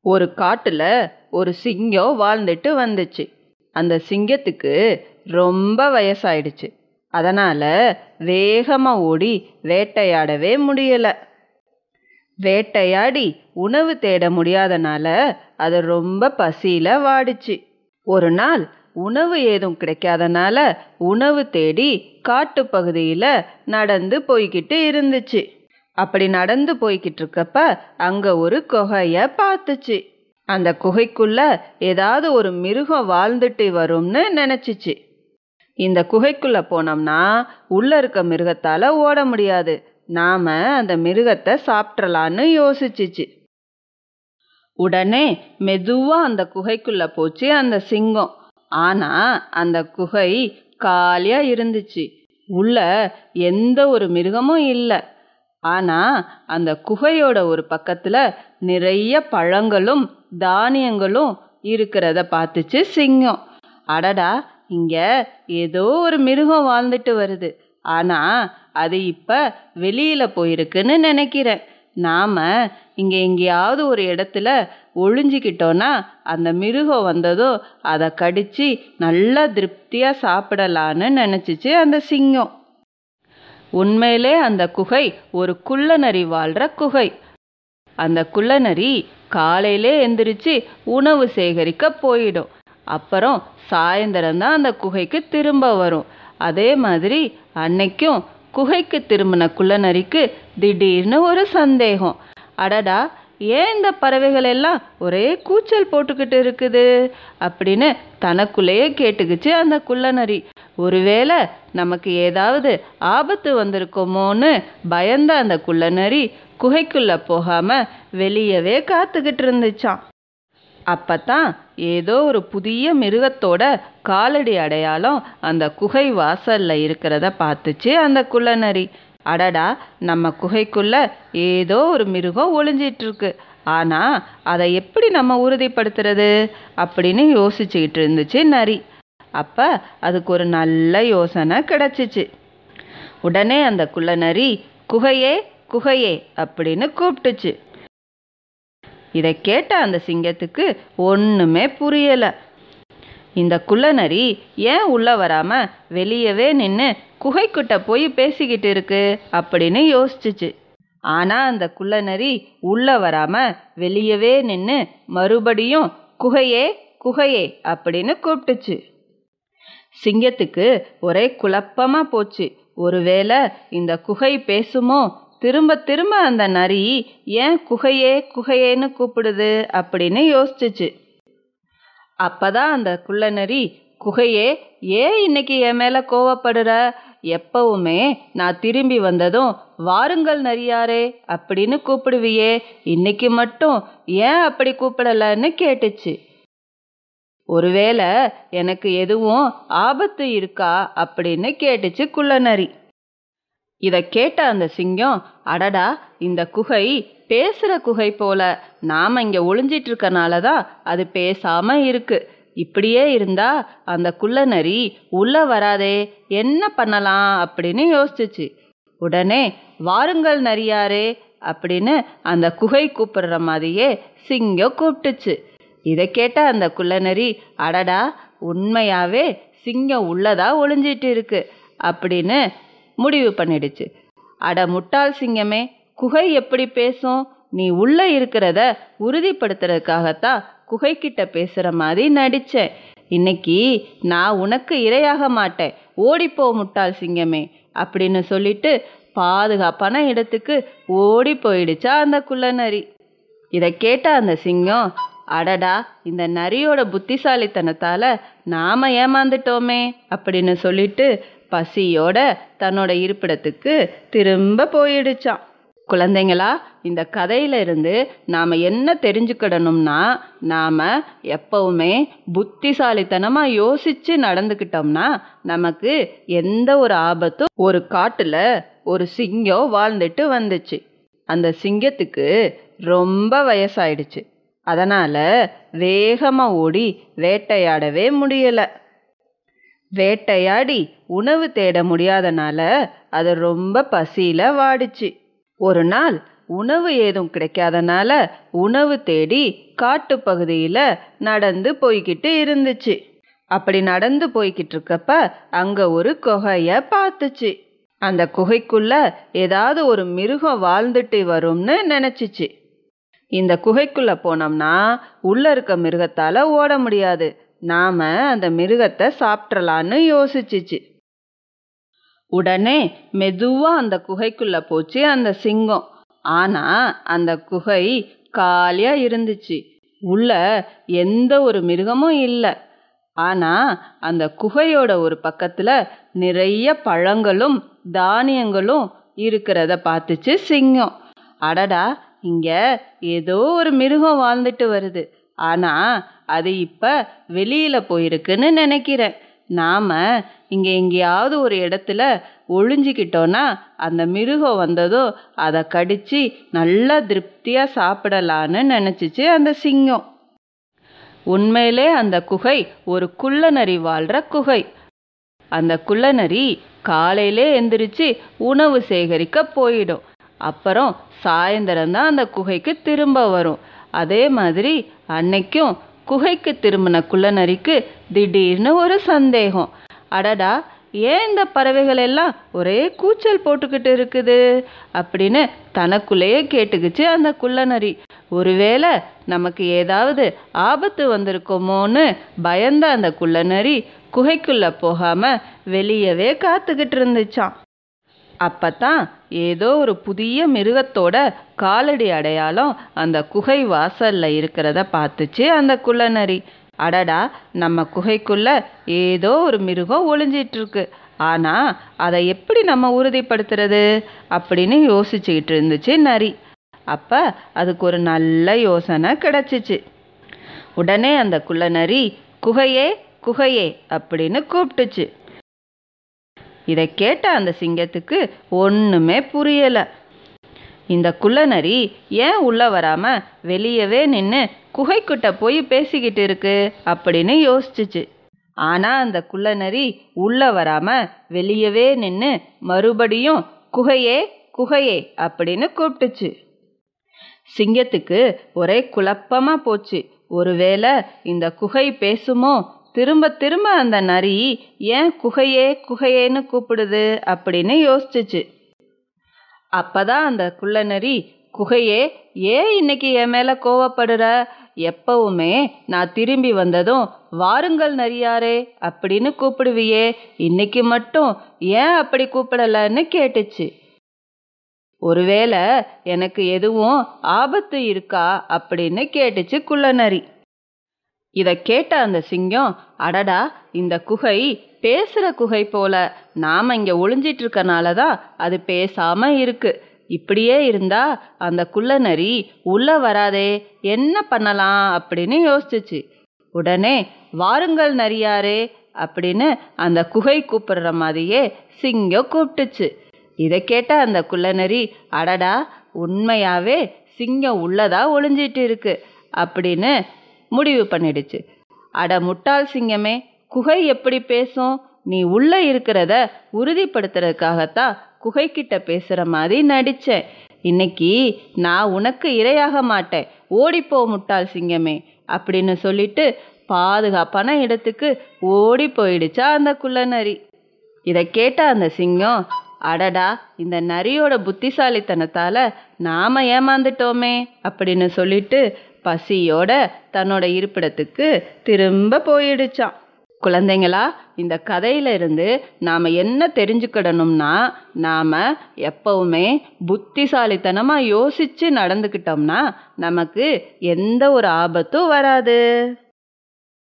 ஒரு காட்டுல ஒரு சிங்கம் வாழ்ந்துட்டு வந்துச்சு அந்த சிங்கத்துக்கு ரொம்ப வயசாயிடுச்சு அதனால வேகமா ஓடி வேட்டையாடவே முடியல வேட்டையாடி உணவு தேட முடியாதனால அது ரொம்ப பசியில வாடிச்சு ஒரு நாள் உணவு ஏதும் கிடைக்காதனால உணவு தேடி காட்டுப்பகுதியில நடந்து போய்கிட்டு இருந்துச்சு அப்படி நடந்து போய்கிட்டு இருக்கப்ப அங்க ஒரு குகைய பார்த்துச்சு அந்த குகைக்குள்ள ஏதாவது ஒரு மிருகம் வாழ்ந்துட்டு வரும்னு நினைச்சிச்சு இந்த குகைக்குள்ள போனோம்னா உள்ள இருக்க மிருகத்தால ஓட முடியாது நாம அந்த மிருகத்தை சாப்பிட்றலான்னு யோசிச்சிச்சு உடனே மெதுவா அந்த குகைக்குள்ள போச்சு அந்த சிங்கம் ஆனா அந்த குகை காலியா இருந்துச்சு உள்ள எந்த ஒரு மிருகமும் இல்லை ஆனா அந்த குகையோட ஒரு பக்கத்துல நிறைய பழங்களும் தானியங்களும் இருக்கிறத பார்த்துச்சு சிங்கம் அடடா இங்க ஏதோ ஒரு மிருகம் வாழ்ந்துட்டு வருது ஆனா அது இப்ப வெளியில போயிருக்குன்னு நினைக்கிறேன் நாம இங்க எங்கேயாவது ஒரு இடத்துல ஒளிஞ்சிக்கிட்டோன்னா அந்த மிருகம் வந்ததும் அதை கடிச்சு நல்லா திருப்தியா சாப்பிடலான்னு நினைச்சிச்சு அந்த சிங்கம் உண்மையிலே அந்த குகை ஒரு குள்ளநரி வாழ்ற குகை அந்த குள்ளநரி காலையிலே எந்திரிச்சு உணவு சேகரிக்க போயிடும் அப்புறம் சாயந்தரம் தான் அந்த குகைக்கு திரும்ப வரும் அதே மாதிரி அன்னைக்கும் குகைக்கு திரும்பின குள்ளநரிக்கு திடீர்னு ஒரு சந்தேகம் அடடா ஏன் இந்த பறவைகள் எல்லாம் ஒரே கூச்சல் போட்டுக்கிட்டு இருக்குது அப்படின்னு தனக்குள்ளேயே கேட்டுக்குச்சு அந்த குள்ளநரி ஒருவேளை நமக்கு ஏதாவது ஆபத்து வந்திருக்குமோன்னு பயந்த அந்த குள்ளநரி குகைக்குள்ள போகாம வெளியவே காத்துக்கிட்டு இருந்துச்சான் அப்பதான் ஏதோ ஒரு புதிய மிருகத்தோட காலடி அடையாளம் அந்த குகை வாசல்ல இருக்கிறத பார்த்துச்சு அந்த குள்ளநரி அடடா நம்ம குகைக்குள்ள ஏதோ ஒரு மிருகம் ஒளிஞ்சிட்டு இருக்கு ஆனா அதை எப்படி நம்ம உறுதிப்படுத்துறது அப்படின்னு யோசிச்சுக்கிட்டு இருந்துச்சு நரி அப்ப அதுக்கு ஒரு நல்ல யோசனை கிடைச்சிச்சு உடனே அந்த குள்ளநரி குகையே குகையே அப்படின்னு கூப்பிட்டுச்சு இதை கேட்ட அந்த சிங்கத்துக்கு ஒண்ணுமே புரியல இந்த குள்ளநரி ஏன் உள்ள வராம வெளியவே நின்று குகைக்கிட்ட போய் பேசிக்கிட்டு இருக்கு அப்படின்னு யோசிச்சுச்சு ஆனா அந்த குள்ளநரி உள்ள வராம வெளியவே நின்று மறுபடியும் குகையே குகையே அப்படின்னு கூப்பிட்டுச்சு சிங்கத்துக்கு ஒரே குழப்பமா போச்சு ஒருவேளை இந்த குகை பேசுமோ திரும்ப திரும்ப அந்த நரி ஏன் குகையே குகையேன்னு கூப்பிடுது அப்படின்னு யோசிச்சுச்சு அப்பதான் அந்த குள்ளநரி குகையே ஏன் இன்னைக்கு என் மேல கோவப்படுற எப்பவுமே நான் திரும்பி வந்ததும் வாருங்கள் நரியாரே அப்படின்னு கூப்பிடுவியே இன்னைக்கு மட்டும் ஏன் அப்படி கூப்பிடலன்னு கேட்டுச்சு ஒருவேளை எனக்கு எதுவும் ஆபத்து இருக்கா அப்படின்னு கேட்டுச்சு குள்ளநரி இதை கேட்ட அந்த சிங்கம் அடடா இந்த குகை பேசுற குகை போல நாம இங்க ஒளிஞ்சிட்டு இருக்கனால தான் அது பேசாம இருக்கு இப்படியே இருந்தா அந்த குள்ளநரி உள்ள வராதே என்ன பண்ணலாம் அப்படின்னு யோசிச்சுச்சு உடனே வாருங்கள் நரியாரே அப்படின்னு அந்த குகை கூப்பிடுற மாதிரியே சிங்கம் கூப்பிட்டுச்சு இதை கேட்ட அந்த குள்ளநரி அடடா உண்மையாவே சிங்கம் உள்ளதா ஒளிஞ்சிட்டு இருக்கு அப்படின்னு முடிவு பண்ணிடுச்சு அட முட்டாள் சிங்கமே குகை எப்படி பேசும் நீ உள்ள இருக்கிறத உறுதிப்படுத்துறதுக்காகத்தான் குகைக்கிட்ட பேசுற மாதிரி நடிச்சேன் இன்னைக்கு நான் உனக்கு இரையாக மாட்டேன் ஓடிப்போ முட்டாள் சிங்கமே அப்படின்னு சொல்லிட்டு பாதுகாப்பான இடத்துக்கு ஓடி போயிடுச்சா அந்த குள்ளநரி இதை கேட்ட அந்த சிங்கம் அடடா இந்த நரியோட புத்திசாலித்தனத்தால நாம ஏமாந்துட்டோமே அப்படின்னு சொல்லிட்டு பசியோட தன்னோட இருப்பிடத்துக்கு திரும்ப போயிடுச்சான் குழந்தைங்களா இந்த கதையில இருந்து நாம என்ன தெரிஞ்சுக்கிடணும்னா நாம எப்பவுமே புத்திசாலித்தனமா யோசிச்சு நடந்துக்கிட்டோம்னா நமக்கு எந்த ஒரு ஆபத்தும் ஒரு காட்டுல ஒரு சிங்கம் வாழ்ந்துட்டு வந்துச்சு அந்த சிங்கத்துக்கு ரொம்ப வயசாயிடுச்சு அதனால வேகமா ஓடி வேட்டையாடவே முடியல வேட்டையாடி உணவு தேட முடியாதனால அது ரொம்ப பசியில வாடிச்சு ஒரு நாள் உணவு ஏதும் கிடைக்காதனால உணவு தேடி காட்டுப்பகுதியில் நடந்து போய்கிட்டு இருந்துச்சு அப்படி நடந்து போய்கிட்டு இருக்கப்ப அங்க ஒரு குகைய பார்த்துச்சு அந்த குகைக்குள்ள ஏதாவது ஒரு மிருகம் வாழ்ந்துட்டு வரும்னு நினைச்சிச்சு இந்த குகைக்குள்ள போனோம்னா உள்ள இருக்க மிருகத்தால ஓட முடியாது நாம அந்த மிருகத்தை சாப்பிட்றலான்னு யோசிச்சிச்சு உடனே மெதுவா அந்த குகைக்குள்ள போச்சு அந்த சிங்கம் ஆனா அந்த குகை காலியா இருந்துச்சு உள்ள எந்த ஒரு மிருகமும் இல்லை ஆனா அந்த குகையோட ஒரு பக்கத்துல நிறைய பழங்களும் தானியங்களும் இருக்கிறத பார்த்துச்சு சிங்கம் அடடா இங்க ஏதோ ஒரு மிருகம் வாழ்ந்துட்டு வருது ஆனா அது இப்ப வெளியில போயிருக்குன்னு நினைக்கிறேன் நாம இங்க எங்கேயாவது ஒரு இடத்துல ஒளிஞ்சிக்கிட்டோன்னா அந்த மிருகம் வந்ததும் அதை கடிச்சு நல்லா திருப்தியா சாப்பிடலான்னு நினைச்சிச்சு அந்த சிங்கம் உண்மையிலே அந்த குகை ஒரு குள்ளநரி வாழ்ற குகை அந்த குள்ளநரி காலையிலே எந்திரிச்சு உணவு சேகரிக்க போயிடும் அப்புறம் சாயந்தரம் தான் அந்த குகைக்கு திரும்ப வரும் அதே மாதிரி அன்னைக்கும் குகைக்கு திரும்பின குள்ளநரிக்கு திடீர்னு ஒரு சந்தேகம் அடடா ஏன் இந்த பறவைகள் எல்லாம் ஒரே கூச்சல் போட்டுக்கிட்டு இருக்குது அப்படின்னு தனக்குள்ளேயே கேட்டுக்குச்சு அந்த குள்ளநரி ஒருவேளை நமக்கு ஏதாவது ஆபத்து வந்திருக்குமோன்னு பயந்த அந்த குள்ளநரி குகைக்குள்ள போகாம வெளியவே காத்துக்கிட்டு இருந்துச்சான் அப்பதான் ஏதோ ஒரு புதிய மிருகத்தோட காலடி அடையாளம் அந்த குகை வாசல்ல இருக்கிறத பார்த்துச்சு அந்த குள்ளநரி அடடா நம்ம குகைக்குள்ள ஏதோ ஒரு மிருகம் ஒளிஞ்சிட்டு இருக்கு ஆனா அதை எப்படி நம்ம உறுதிப்படுத்துறது அப்படின்னு யோசிச்சுக்கிட்டு இருந்துச்சு நரி அப்ப அதுக்கு ஒரு நல்ல யோசனை கிடைச்சிச்சு உடனே அந்த குள்ளநரி குகையே குகையே அப்படின்னு கூப்பிட்டுச்சு இதை கேட்ட அந்த சிங்கத்துக்கு ஒண்ணுமே புரியல இந்த குள்ளநரி ஏன் உள்ள வராம வெளியவே நின்று குகைக்கிட்ட போய் பேசிக்கிட்டு இருக்கு அப்படின்னு யோசிச்சுச்சு ஆனா அந்த குள்ளநரி உள்ள வராம வெளியவே நின்று மறுபடியும் குகையே குகையே அப்படின்னு கூப்பிட்டுச்சு சிங்கத்துக்கு ஒரே குழப்பமா போச்சு ஒருவேளை இந்த குகை பேசுமோ திரும்ப திரும்ப அந்த நரி ஏன் குகையே குகையேன்னு கூப்பிடுது அப்படின்னு யோசிச்சுச்சு அப்பதான் அந்த குள்ளநரி குகையே ஏன் இன்னைக்கு என் மேல கோவப்படுற எப்பவுமே நான் திரும்பி வந்ததும் வாருங்கள் நரியாரே அப்படின்னு கூப்பிடுவியே இன்னைக்கு மட்டும் ஏன் அப்படி கூப்பிடலன்னு கேட்டுச்சு ஒருவேளை எனக்கு எதுவும் ஆபத்து இருக்கா அப்படின்னு கேட்டுச்சு குள்ளநரி இத கேட்ட அந்த சிங்கம் அடடா இந்த குகை பேசுற குகை போல நாம இங்க ஒளிஞ்சிட்டு இருக்கனால தான் அது பேசாம இருக்கு இப்படியே இருந்தா அந்த குள்ளநரி உள்ள வராதே என்ன பண்ணலாம் அப்படின்னு யோசிச்சுச்சு உடனே வாருங்கள் நரியாரே அப்படின்னு அந்த குகை கூப்பிடுற மாதிரியே சிங்கம் கூப்பிட்டுச்சு இதை கேட்ட அந்த குள்ளநரி அடடா உண்மையாவே சிங்கம் உள்ளதா ஒளிஞ்சிட்டு இருக்கு அப்படின்னு முடிவு பண்ணிடுச்சு அட முட்டாள் சிங்கமே குகை எப்படி பேசும் நீ உள்ள இருக்கிறத உறுதிப்படுத்துறதுக்காகத்தான் குகைக்கிட்ட பேசுற மாதிரி நடிச்சேன் இன்னைக்கு நான் உனக்கு இரையாக மாட்டேன் ஓடிப்போ முட்டாள் சிங்கமே அப்படின்னு சொல்லிட்டு பாதுகாப்பான இடத்துக்கு ஓடி போயிடுச்சா அந்த குள்ளநரி இதை கேட்ட அந்த சிங்கம் அடடா இந்த நரியோட புத்திசாலித்தனத்தால நாம ஏமாந்துட்டோமே அப்படின்னு சொல்லிட்டு பசியோட தன்னோட இருப்பிடத்துக்கு திரும்ப போயிடுச்சான் குழந்தைங்களா இந்த கதையில இருந்து நாம என்ன தெரிஞ்சுக்கிடணும்னா நாம எப்பவுமே புத்திசாலித்தனமா யோசிச்சு நடந்துக்கிட்டோம்னா நமக்கு எந்த ஒரு ஆபத்தும் வராது